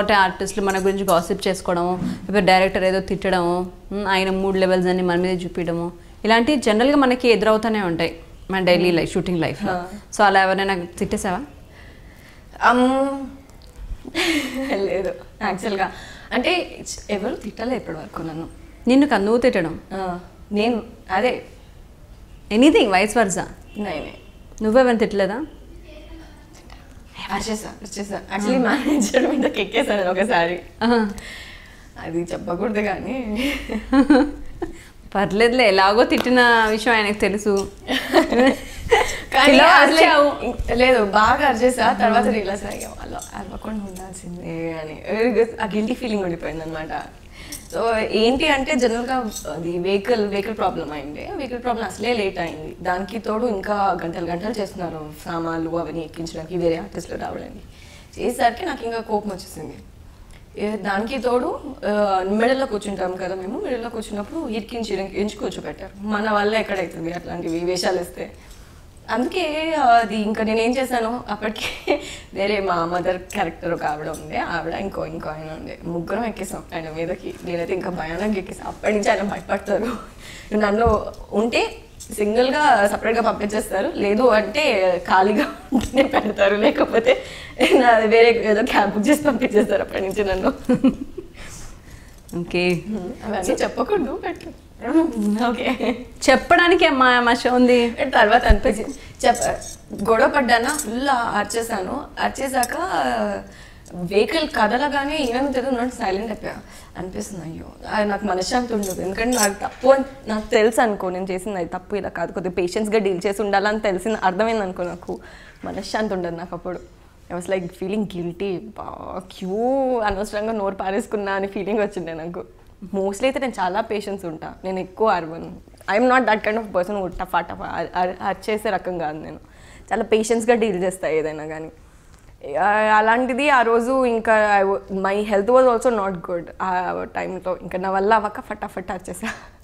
తోటి ఆర్టిస్టులు మన గురించి గాసిప్ చేసుకోవడము లేకపోతే డైరెక్టర్ ఏదో తిట్టడము ఉమ్, ఆయన మూడ్ లెవెల్స్ అన్ని మన మీద చూపించడము ఇలాంటివి జనరల్గా మనకి ఎదురవుతూనే ఉంటాయి మన డైలీ లైఫ్ షూటింగ్ లైఫ్లో సో అలా ఎవరైనా తిట్టేసావా అమ్, లేదు యాక్చువల్గా అంటే ఎవరు తిట్టలే ఇప్పటి వరకు నన్ను నిన్ను కాదు నువ్వు తిట్టడం ఆ, నేను అదే ఎనీథింగ్ వైస్ వర్సా నేనే నువ్వెవరిని తిట్టలేదా వచ్చేసా వచ్చేసా యాక్చువల్లీ మేనేజర్ మీద ఎక్కేసాను ఒకసారి ఆహా. అది చెప్పకూడదు కానీ పర్లేదులే ఎలాగో తిట్టిన విషయం ఆయనకు తెలుసు కానీ ఇలా అసలు అరిచావు. లేదు బాగా అరిచేసా తర్వాత రియలైజ్ అయ్యా వాళ్ళు అరవకుండా ఉండాల్సిందే అని ఆ గిల్టీ ఫీలింగ్ ఉండిపోయింది అనమాట సో ఏంటి అంటే జనరల్గా అది వెహికల్ వెహికల్ ప్రాబ్లం అయింది వెహికల్ ప్రాబ్లం అసలే లేట్ అయింది దానికి తోడు ఇంకా గంటలు గంటలు చేస్తున్నారు సామాన్లు అవన్నీ ఎక్కించడానికి వేరే ఆర్టిస్టులు రావడానికి చేసేసరికి నాకు ఇంకా కోపం వచ్చేసింది ఏ దానికి తోడు మిడిల్లో కూర్చుంటాం కదా మేము మిడిల్లో కూర్చున్నప్పుడు ఇరికించి ఎంచి కూర్చోబెట్టారు మన వల్ల ఎక్కడైతుంది అట్లాంటివి వేషాలు వేస్తే అందుకే ఆ, అది ఇంకా నేను ఏం చేశాను అప్పటికే వేరే మా మదర్ క్యారెక్టర్ ఒక ఆవిడ ఉంది ఆవిడ ఇంకో ఇంకో ఆయన ఉండే ముగ్గురం ఎక్కేసాం ఆయన మీదకి నేనైతే ఇంకా భయానకంగా ఎక్కేసాం అప్పటి నుంచి ఆయన భయపడతారు నన్ను ఉంటే సింగిల్గా సపరేట్గా పంపించేస్తారు లేదు అంటే ఖాళీగా ఉంటేనే పెడతారు లేకపోతే నాది వేరే ఏదో క్యాబ్ బుక్ చేసి పంపించేస్తారు అప్పటి నుంచి నన్ను ఓకే అవన్నీ చెప్పకూడదు బట్ ఓకే చెప్పడానికి మా మా షో ఉంది తర్వాత అనిపించింది చెప్ప గొడవ పడ్డానా ఫుల్ అరిచేసాను అరిచేసాక వెహికల్ కదలగానే ఏమేమి తెలియదు సైలెంట్ అయిపోయా అనిపిస్తుంది అయ్యో అది నాకు మనశ్శాంతి ఉండదు ఎందుకంటే నాకు తప్పు అని నాకు తెలుసు అనుకో నేను చేసింది అది తప్పు ఇలా కాదు కొద్దిగా పేషెన్స్గా డీల్ చేసి ఉండాలని తెలిసింది అర్థమైంది అనుకో నాకు మనశ్శాంతి ఉండదు నాకు అప్పుడు I was like feeling guilty క్యూ అనవసరంగా నోరు పారేసుకున్నా అని ఫీలింగ్ వచ్చిండే నాకు మోస్ట్లీ అయితే నేను చాలా పేషెన్స్ ఉంటా నేను ఎక్కువ అరవను I'm not that kind of person టఫా టఫా అరిచేసే రకం కాదు నేను చాలా పేషెన్స్గా డీల్ చేస్తా ఏదైనా కానీ ఆ, అలాంటిది ఆ రోజు ఇంకా my health was also not good ఆ టైంలో ఇంకా నా వల్ల అవ్వక ఫటాఫట్ వచ్చేసా